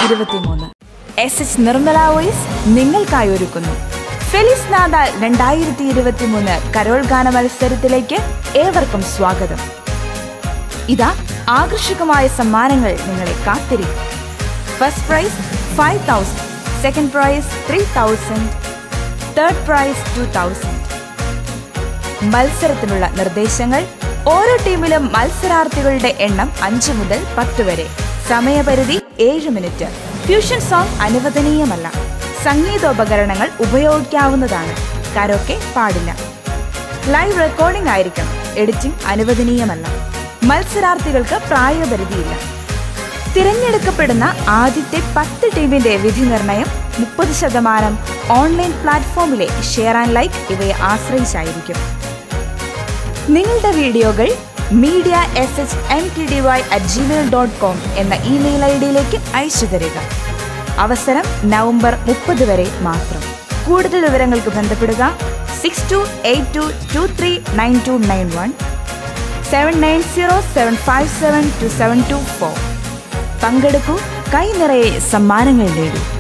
ഇരുപത്തിമൂന്ന് S H Nirmala voice നിങ്ങൾക്കായി ഒരുക്കുന്നു ഫെലിസ് നാദാൽ രണ്ടായിരത്തി ഇരുപത്തിമൂന്ന് കരോൾ ഗാന മത്സരത്തിലേക്ക് ഏവർക്കും സ്വാഗതം ഇതാ ആകർഷകമായ സമ്മാനങ്ങൾ നിങ്ങളെ കാത്തിരിക്കും first prize five thousand second prize three thousand third prize two thousand മത്സരത്തിനുള്ള നിർദ്ദേശങ്ങൾ ഓരോ ടീമിലും മത്സരാർത്ഥികളുടെ എണ്ണം അഞ്ച് മുതൽ പത്ത് വരെ സമയപരിധി ഏഴ് മിനിറ്റ് ഫ്യൂഷൻ സോങ് അനുവദനീയമല്ല സംഗീതോപകരണങ്ങൾ ഉപയോഗിക്കാവുന്നതാണ് കരോക്കെ പാടില്ല ലൈവ് റെക്കോർഡിംഗ് ആയിരിക്കണം എഡിറ്റിംഗ് അനുവദനീയമല്ല മത്സരാർത്ഥികൾക്ക് പ്രായപരിധിയില്ല തിരഞ്ഞെടുക്കപ്പെടുന്ന ആദ്യത്തെ പത്ത് ടീമിന്റെ വിധി നിർണയം മുപ്പത് ശതമാനം ഓൺലൈൻ പ്ലാറ്റ്ഫോമിലെ ഷെയർ ആൻഡ് ലൈക്ക് ഇവയെ ആശ്രയിച്ചായിരിക്കും നിങ്ങളുടെ വീഡിയോകൾ media S H M T D Y at Gmail dot com എന്ന ഇമെയിൽ ഐ ഡിയിലേക്ക് അയച്ചു തരിക അവസരം നവംബർ മുപ്പത് വരെ മാത്രം കൂടുതൽ വിവരങ്ങൾക്ക് ബന്ധപ്പെടുക six two eight two two three nine two nine one seven nine zero seven five seven two seven two four പങ്കെടുക്കൂ കൈ നിറയെ സമ്മാനങ്ങൾ നേടൂ